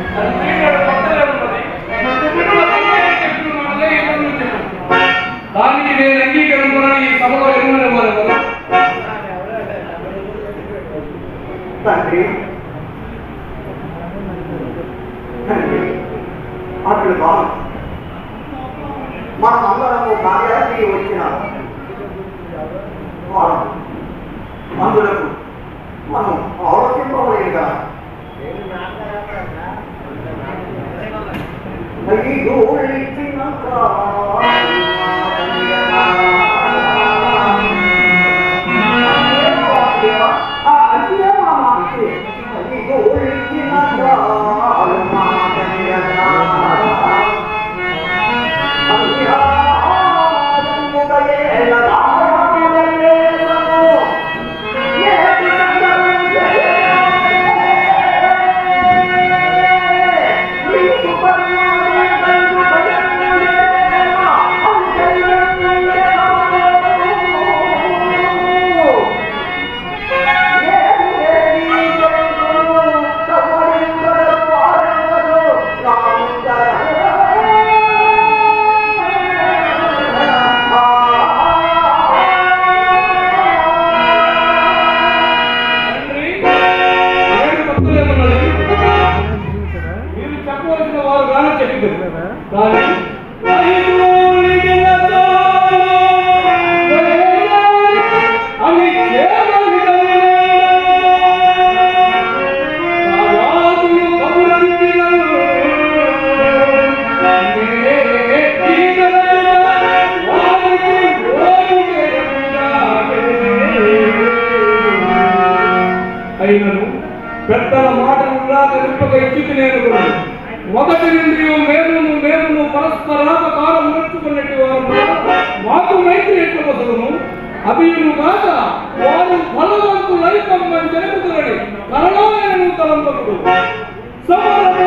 తండ్రి గారు కొత్తగా ఉన్నది. ఇప్పుడు అమ్మాయి చెప్పిన మాటలే ఇతరులు చెప్పు. దానికి నేను అంగీకరించాలని ఈ సభలో ఎన్నో వారు కదా తండ్రి తండ్రి అట్లు కాదు మనం అందరము కార్యాలకి వచ్చిన వారు అందులకు మనం ఆలోచింపలేదుగా ఐదు ఇచ్చిన తండ్రి నేను కొత్తలేమన్నది మీరు చెప్పవలసిన వారు గానే చెప్పింది కానీ ఐదు మిగిలిన చాలు, అని కేవలం రాజాదులు కబురందినను. నే ఈగలైన వారికి ఓరుగెరుగానే. అయినను పెద్దల మాటలు నిరాకరింపక ఇచ్చి నేను కూడా మొదటి నుండి మేలును మేలును పరస్పరాపకారం నేర్చుకున్నట్టు వారు మాకు మైత్రి ఎట్లు వసలను అభియులు కాక వారు బలవంతులై పమ్మని జరుగుతున్నది కరణాయను తలంపకుడు సమరము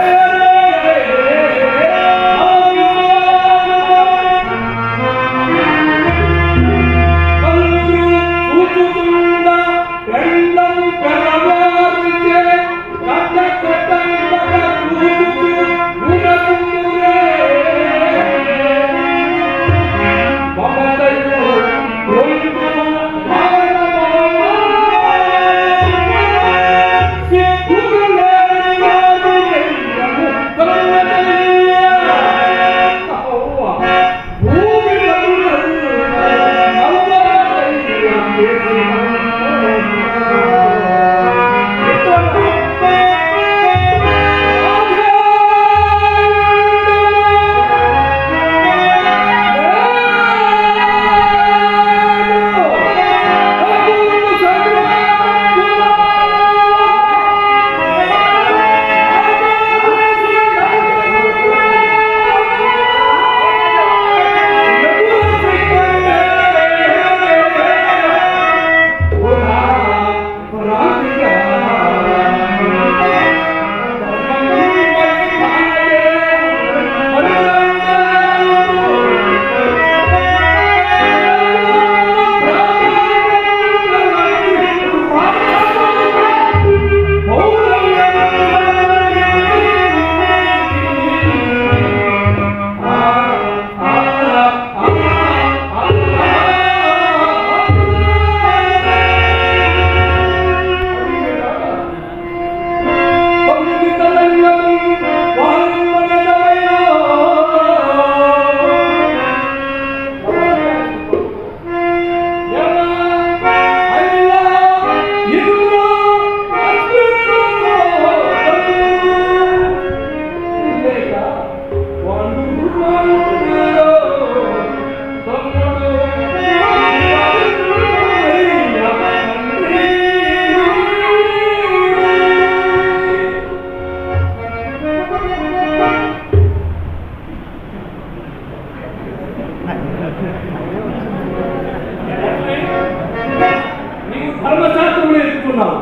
నీవు ధర్మశాస్త్రం నేర్చుకున్నావు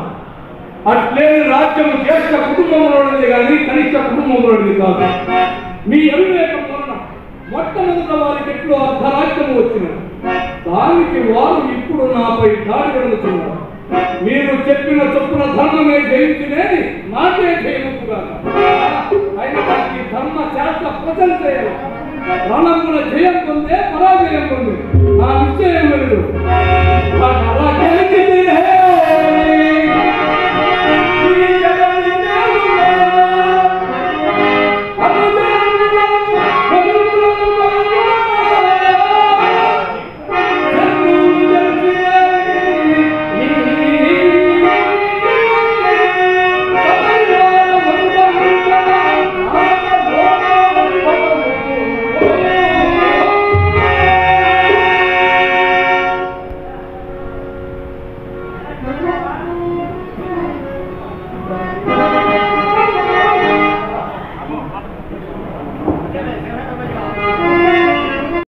అట్లేని రాజ్యం జ్యేష్ఠ కుటుంబంలోనిది కానీ కనిష్ట కుటుంబంలోనిది కాదు మీ అవివేకం వలన మొట్టమొదట వారికి ఎట్లు అర్ధరాజ్యం వచ్చిన దానికి వారు ఇప్పుడు నాపై దాడి పెడుతున్నారు మీరు చెప్పిన చొప్పున ధర్మమే జయించినేది నాకే జయముగా అయినా నాకు ఈ ధర్మ శాస్త్ర ప్రజలు చేయాలి రణమున జయం పొందే పరాజయం పొందే నా నిశ్చయం లేదు నాకు అలా గెలిచింది హే